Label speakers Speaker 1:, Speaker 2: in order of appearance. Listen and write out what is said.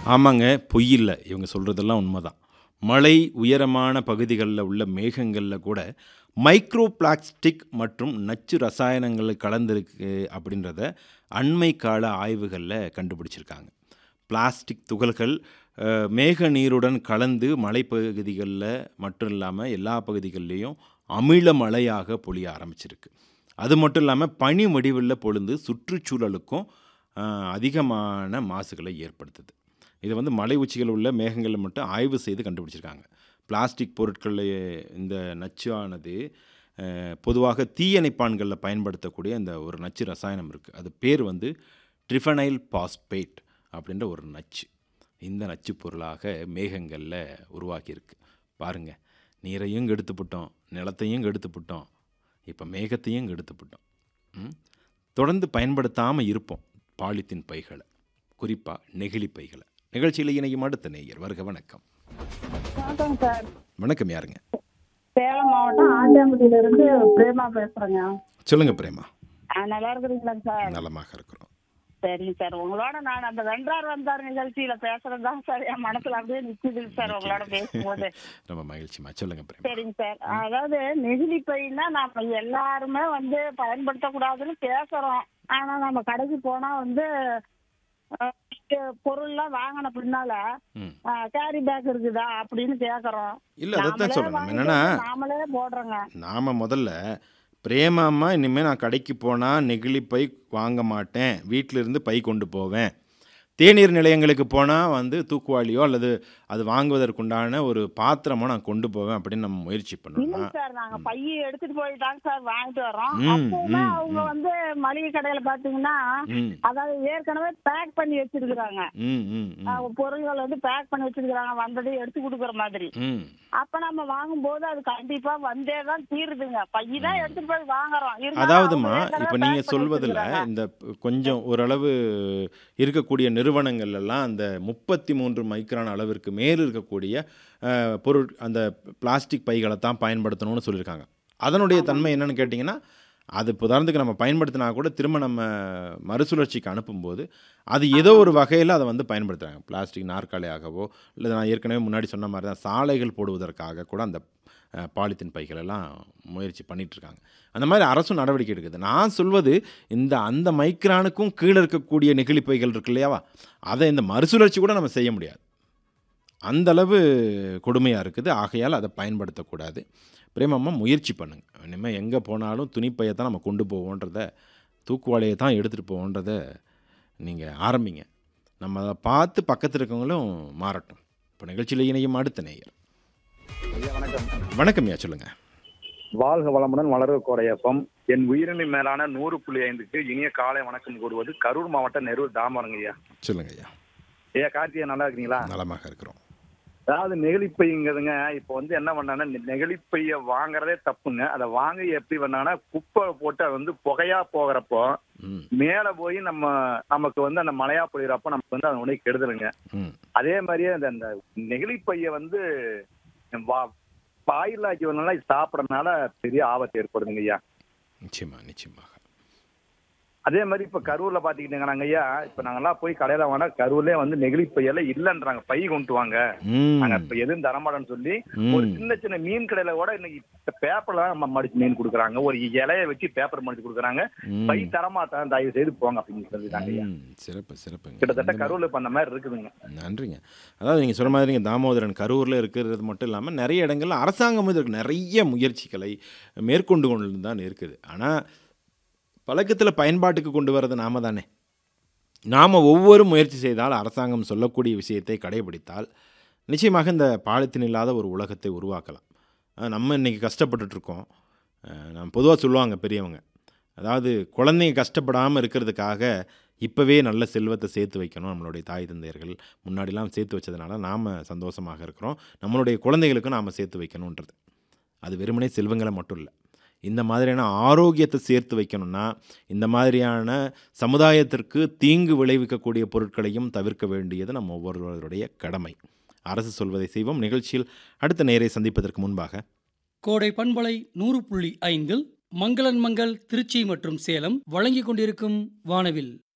Speaker 1: ஆமாங்க பொய் இல்லை இவங்க சொல்கிறதெல்லாம் உண்மைதான் மலை உயரமான பகுதிகளில் உள்ள மேகங்களில் கூட மைக்ரோ பிளாஸ்டிக் மற்றும் நச்சு ரசாயனங்கள் கலந்திருக்கு அப்படின்றத அண்மை கால ஆய்வுகளில் கண்டுபிடிச்சிருக்காங்க பிளாஸ்டிக் துகள்கள் அஹ், மேக நீருடன் கலந்து மலைப்பகுதிகளில் மட்டும் இல்லாமல் எல்லா பகுதிகள்லேயும் அமில மழையாக பொழிய ஆரம்பிச்சிருக்கு அது மட்டும் இல்லாமல் பனி வடிவில் பொழுது சுற்றுச்சூழலுக்கும் அஹ், அதிகமான மாசுகளை ஏற்படுத்துது இது வந்து மலை உச்சிகள் உள்ள மேகங்களில் மட்டும் ஆய்வு செய்து கண்டுபிடிச்சிருக்காங்க பிளாஸ்டிக் பொருட்கள் இந்த நச்சு ஆனது அஹ், பொதுவாக தீயணைப்பான்களில் பயன்படுத்தக்கூடிய இந்த ஒரு நச்சு ரசாயனம் இருக்குது அது பேர் வந்து ட்ரிஃபனைல் பாஸ்பேட் அப்படின்ற ஒரு நச்சு இந்த நச்சு பொருளாக மேகங்களில் உருவாக்கியிருக்கு பாருங்க நீரையும் கெடுத்துப்புட்டோம் நிலத்தையும் கெடுத்துப்புட்டோம் இப்போ மேகத்தையும் கெடுத்துப்புட்டோம் ம்? தொடர்ந்து பயன்படுத்தாமல் இருப்போம் பாலித்தீன் பைகளை குறிப்பாக நெகிழி பைகளை நிகழ்ச்சியில் இணையும் அடுத்த நேயர் வருக வணக்கம்
Speaker 2: வணக்கம் சார்
Speaker 1: வணக்கம் யாருங்க
Speaker 2: சேலம் மாவட்டம் ஆண்டியாம்பட்டியில இருந்து பிரேமா பேசுறேங்க
Speaker 1: சொல்லுங்க பிரேமா
Speaker 2: ஆ, நல்லா இருக்கிறீங்களா சார்
Speaker 1: நலமாக இருக்கிறோம்
Speaker 2: சரிங்க சார் உங்களோட நான் அந்த வென்றார் வந்தார் நிகழ்ச்சியில பேசுறது தான் சார் என் மனசுல அப்படியே நிக்குது சார் உங்களோட பேசும்போது
Speaker 1: ரொம்ப மகிழ்ச்சிமா சொல்லுங்க பிரேமா
Speaker 2: சரிங்க சார் அதாவது நெகிழி பைனா நாம எல்லாருமே வந்து பயன்படுத்தக்கூடாதுன்னு பேசுறோம் ஆனா நம்ம கடைக்கு போனா வந்து அஹ், பொருள்லாம் வாங்கின பின்னால
Speaker 1: ம்
Speaker 2: கேரி பேக் இருக்குதா அப்படின்னு கேக்குறோம்
Speaker 1: இல்லை அதைத்தான்
Speaker 2: நாமளே
Speaker 1: சொல்கிறேன் நம்ம
Speaker 2: வாங்கிட்டு
Speaker 1: என்னென்னா
Speaker 2: வந்து நாமளே போடுறோங்க
Speaker 1: நாம் முதல்ல பிரேமாம்மா இனிமேல் நான் கடைக்கு போனால் நெகிழி பை வாங்க மாட்டேன் வீட்டில இருந்து பை கொண்டு போவேன் தேநீர் நிலையங்களுக்கு போனால் வந்து தூக்குவாளியோ அல்லது அது வாங்குவதற்குண்டான ஒரு பாத்திரமோ நான் கொண்டு போவேன் அப்படின்னு நம்ம முயற்சி பண்ணோம்னா
Speaker 2: இல்லைங்க சார் நாங்க பைய எடுத்துட்டு போய் தாங்க சார் வாங்கிட்டு வரோம்
Speaker 1: ம்,
Speaker 2: அப்பவுமே
Speaker 1: ம்,
Speaker 2: அவங்க வந்து மளிகை கடையில பாத்தீங்கன்னா
Speaker 1: ம்
Speaker 2: அதாவது ஏற்கனவே பேக் பண்ணி வச்சிருக்கிறாங்க
Speaker 1: ம் ம் ம்,
Speaker 2: அஹ் பொருள்கள் வந்து பேக் பண்ணி வச்சிருக்கிறாங்க வந்ததை எடுத்து கொடுக்குற மாதிரி
Speaker 1: ம்
Speaker 2: அப்ப நம்ம வாங்கும்போது அது கண்டிப்பா வந்தே தான் தீருதுங்க பைய தான் எடுத்துட்டு போய் வாங்குறோம் இருந்தாலும்
Speaker 1: அதாவதுமா
Speaker 2: அவங்க ஏற்கனவே
Speaker 1: இப்போ
Speaker 2: pack
Speaker 1: நீங்கள்
Speaker 2: பண்ணி
Speaker 1: சொல்வதில்
Speaker 2: வச்சிருக்கிறாங்க.
Speaker 1: இந்த ப- கொஞ்சம் ஓரளவு இருக்கக்கூடிய நிறுவனங்கள் எல்லாம் அந்த முப்பத்தி மூன்று மைக்ரான் அளவிற்கு மேல் இருக்கக்கூடிய அஹ், பொருள் அந்த பிளாஸ்டிக் பைகளை தான் பயன்படுத்தணும்னு சொல்லியிருக்காங்க அதனுடைய தன்மை என்னன்னு கேட்டிங்கன்னா அது இப்போ உதாரணத்துக்கு நம்ம பயன்படுத்தினா கூட திரும்ப நம்ம மறுசுழற்சிக்கு அனுப்பும்போது அது ஏதோ ஒரு வகையில் அதை வந்து பயன்படுத்துகிறாங்க பிளாஸ்டிக் நாற்காலியாகவோ இல்லை நான் ஏற்கனவே முன்னாடி சொன்ன மாதிரி தான் சாலைகள் போடுவதற்காக கூட அந்த அஹ், பாலித்தீன் பைகள் எல்லாம் முயற்சி பண்ணிட்டு இருக்காங்க அந்த மாதிரி அரசும் நடவடிக்கை எடுக்குது நான் சொல்வது இந்த அந்த மைக்ரானுக்கும் கீழே இருக்கக்கூடிய நெகிழி பைகள் இருக்கு இல்லையாவா அதை இந்த மறுசுழற்சி கூட நம்ம செய்ய முடியாது அந்த அளவு கொடுமையாக இருக்குது ஆகையால் அதை பயன்படுத்தக்கூடாது பிரேமம்மா முயற்சி பண்ணுங்க இனிமேல் எங்கே போனாலும் துணிப்பையை தான் நம்ம கொண்டு போவோன்றத தூக்குவாளியை தான் எடுத்துகிட்டு போவோன்றத நீங்கள் ஆரம்பிங்க நம்ம அதை பார்த்து பக்கத்தில் இருக்கவங்களும் மாறட்டும் இப்போ நிகழ்ச்சியில் இணையும் அடுத்த நேயர்
Speaker 3: ஐயா வணக்கம்
Speaker 1: வணக்கம் ஐயா சொல்லுங்கள்
Speaker 3: வாழ்க வளமுடன் வளர்க கோடையப்பம் என் உயிரினி மேலான நூறு புள்ளி ஐந்துக்கு இனிய காலை வணக்கம் கூறுவது கரூர் மாவட்டம் நெரூர் தாமரங்க ஐயா
Speaker 1: சொல்லுங்க ஐயா
Speaker 3: ஐயா கார்த்தியா நல்லா இருக்கீங்களா
Speaker 1: நலமாக இருக்கிறோம்
Speaker 3: அதாவது நெகிழிப்பைங்கிறதுங்க இப்போ வந்து என்ன பண்ணாங்கன்னா நெகிழிப்பைய வாங்குறதே தப்புங்க அதை வாங்கி எப்படி பண்ணாங்கன்னா குப்பை போட்டு அது வந்து புகையா போகிறப்போ
Speaker 1: ம்
Speaker 3: மேல போய் நம்ம நமக்கு வந்து அந்த மழையா பொழியறப்போ நமக்கு வந்து அது உடனே கெடுதலுங்க
Speaker 1: ம்
Speaker 3: அதே மாதிரியே அந்த அந்த நெகிழிப்பைய வந்து வா- வாயிலாக்கி வரனால சாப்பிடறதுனால பெரிய ஆபத்து ஏற்படுதுங்க ஐயா
Speaker 1: நிச்சயமா நிச்சயமாக
Speaker 3: அதே மாதிரி இப்ப கரூர்ல பாத்துக்கிட்டீங்கன்னா ஐயா இப்ப நாங்கெல்லாம் போய் கடையில வாங்கினா கரூர்லயே வந்து நெகிழி பையெல்லாம் இல்லன்றாங்க பை கொண்டு வாங்க
Speaker 1: ம்
Speaker 3: நாங்க இப்ப எதுவும் தரமாட்டோம்னு சொல்லி
Speaker 1: ம்.
Speaker 3: ஒரு சின்ன சின்ன மீன் கடையில கூட இன்னைக்கு பேப்பர்ல தான் நம்ம மடிச்சு மீன் கொடுக்குறாங்க ஒரு இலைய வச்சு பேப்பர் மடிச்சு கொடுக்குறாங்க
Speaker 1: ம்.
Speaker 3: பை தரமாட்டேன் தயவு செய்து போங்க அப்படின்னு சொல்லிட்டாங்க ஐயா
Speaker 1: ம், சிறப்பு சிறப்புங்க
Speaker 3: கிட்டத்தட்ட
Speaker 1: இந்த
Speaker 3: கரூர்ல இப்ப அந்த மாதிரி இருக்குதுங்க
Speaker 1: நன்றிங்க அதாவது நீங்கள் சொன்ன மாதிரி நீங்கள் தாமோதரன் கரூரில் இருக்கிறது மட்டும் இல்லாமல் நிறைய இடங்கள்ல அரசாங்கம் இதற்கு நிறைய முயற்சிகளை மேற்கொண்டு கொண்டு தான் இருக்குது ஆனால் பழக்கத்தில் பயன்பாட்டுக்கு கொண்டு வர்றது நாம தானே நாம் ஒவ்வொரு முயற்சி செய்தால் அரசாங்கம் சொல்லக்கூடிய விஷயத்தை கடைபிடித்தால் நிச்சயமாக இந்த பாலித்தீன் இல்லாத ஒரு உலகத்தை உருவாக்கலாம் அஹ் நம்ம இன்றைக்கி கஷ்டப்பட்டுட்ருக்கோம் நம்ம பொதுவாக சொல்லுவாங்க பெரியவங்க அதாவது குழந்தைங்க கஷ்டப்படாமல் இருக்கிறதுக்காக இப்போவே நல்ல செல்வத்தை சேர்த்து வைக்கணும் நம்மளுடைய தாய் தந்தையர்கள் முன்னாடிலாம் சேர்த்து வச்சதுனால நாம் சந்தோஷமாக இருக்கிறோம் நம்மளுடைய குழந்தைகளுக்கும் நாம் சேர்த்து வைக்கணுன்றது அது வெறுமனே செல்வங்களை மட்டும் இல்லை இந்த மாதிரியான ஆரோக்கியத்தை சேர்த்து வைக்கணும்னா இந்த மாதிரியான சமுதாயத்திற்கு தீங்கு விளைவிக்கக்கூடிய பொருட்களையும் தவிர்க்க வேண்டியது நம்ம ஒவ்வொருவருடைய கடமை அரசு சொல்வதை செய்வோம் நிகழ்ச்சியில் அடுத்த நேரை சந்திப்பதற்கு முன்பாக
Speaker 4: கோடை பண்பலை நூறு புள்ளி ஐந்தில் மங்களன் மங்கள் திருச்சி மற்றும் சேலம் வழங்கிக் கொண்டிருக்கும் வானவில்